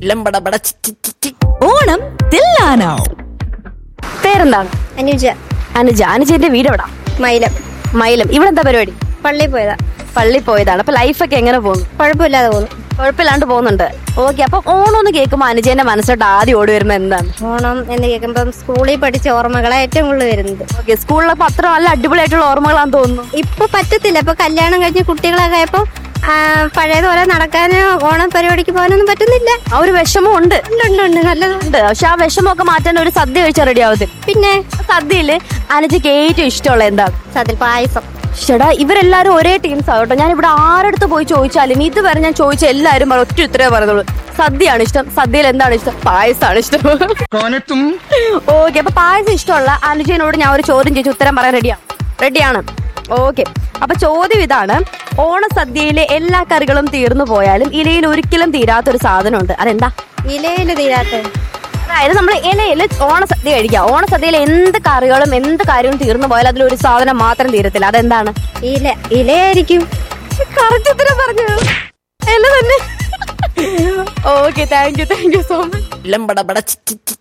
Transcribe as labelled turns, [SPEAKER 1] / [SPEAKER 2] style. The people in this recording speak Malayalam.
[SPEAKER 1] ലംബടബട ചി ചി ചി ചി.
[SPEAKER 2] ഓണം തില്ലാനോ
[SPEAKER 3] പേരെന്താണ്
[SPEAKER 4] അനുജ
[SPEAKER 3] അനുജ അനുജന്റെ വീട് എവിടാ
[SPEAKER 4] മൈലം
[SPEAKER 3] മൈലം ഇവിടെ എന്താ പരിപാടി
[SPEAKER 4] പള്ളിയിൽ പോയതാ
[SPEAKER 3] പള്ളി പോയതാണ് അപ്പൊ ലൈഫൊക്കെ എങ്ങനെ പോകുന്നു
[SPEAKER 4] കുഴപ്പമില്ലാതെ പോകുന്നു
[SPEAKER 3] കുഴപ്പമില്ലാണ്ട് പോകുന്നുണ്ട് ഓക്കെ അപ്പൊ ഓണം എന്ന് കേൾക്കുമ്പോ അനുജന്റെ മനസ്സിലോട്ട് ആദ്യം ഓടി വരുമ്പോ എന്താണ്
[SPEAKER 4] ഓണം എന്ന് കേൾക്കുമ്പം സ്കൂളിൽ പഠിച്ച ഓർമ്മകളാണ് ഏറ്റവും കൂടുതൽ വരുന്നത്
[SPEAKER 3] ഓക്കെ സ്കൂളിലൊക്കെ അത്ര നല്ല അടിപൊളിയായിട്ടുള്ള ഓർമ്മകളാന്ന് തോന്നുന്നു
[SPEAKER 4] ഇപ്പൊ പറ്റത്തില്ല ഇപ്പൊ കല്യാണം കഴിഞ്ഞ് കുട്ടികളൊക്കെ ആയപ്പോ ആ, പഴയതുപോലെ നടക്കാനോ ഓണം പരിപാടിക്ക് പോകാനൊന്നും പറ്റുന്നില്ല
[SPEAKER 3] ആ ഒരു വിഷമം ഉണ്ട്
[SPEAKER 4] ഉണ്ട് ഉണ്ട് ഉണ്ട് നല്ലത്
[SPEAKER 3] ഉണ്ട് പക്ഷെ ആ വിഷമമൊക്കെ മാറ്റാൻ ഒരു സദ്യ കഴിച്ചാൽ റെഡി ആവത്തില്ല
[SPEAKER 4] പിന്നെ
[SPEAKER 3] സദ്യയില് അനുജയ്ക്ക് ഏറ്റവും ഇഷ്ടമുള്ള എന്താ
[SPEAKER 4] സതിൽ പായസം
[SPEAKER 3] ചേട്ടാ ഇവരെല്ലാരും ഒരേ ടീംസ് ആകട്ടോ ഞാൻ ഇവിടെ ആരടുത്ത് പോയി ചോദിച്ചാലും ഇതുവരെ ഞാൻ ചോദിച്ച എല്ലാരും പറയും ഒറ്റ ഉത്തരവേ പറയുന്നുള്ളൂ സദ്യയാണ് ഇഷ്ടം സദ്യയിൽ എന്താണ് ഇഷ്ടം പായസമാണ് ഇഷ്ടം ഓക്കെ അപ്പൊ പായസം ഇഷ്ടമുള്ള അനുജനോട് ഞാൻ ഒരു ചോദ്യം ചോദിച്ചു ഉത്തരം പറയാൻ റെഡിയാണ് റെഡിയാണ് ഓക്കെ അപ്പൊ ചോദ്യം ഇതാണ് ഓണസദ്യയിലെ എല്ലാ കറികളും തീർന്നു പോയാലും ഇലയിൽ ഒരിക്കലും തീരാത്തൊരു സാധനമുണ്ട് അതെന്താ
[SPEAKER 4] ഇലയില് തീരാത്ത
[SPEAKER 3] അതായത് നമ്മൾ ഇലയിൽ ഓണസദ്യ കഴിക്കാം ഓണസദ്യയിൽ എന്ത് കറികളും എന്ത് കാര്യവും തീർന്നു പോയാൽ അതിലൊരു സാധനം മാത്രം തീരത്തില്ല അതെന്താണ്
[SPEAKER 4] ഇല ഇലയായിരിക്കും
[SPEAKER 3] കറക്റ്റ് ഉത്തരം പറഞ്ഞു ഇല തന്നെ okay thank you thank you so much
[SPEAKER 1] ലംബടബട ചി ചി ചി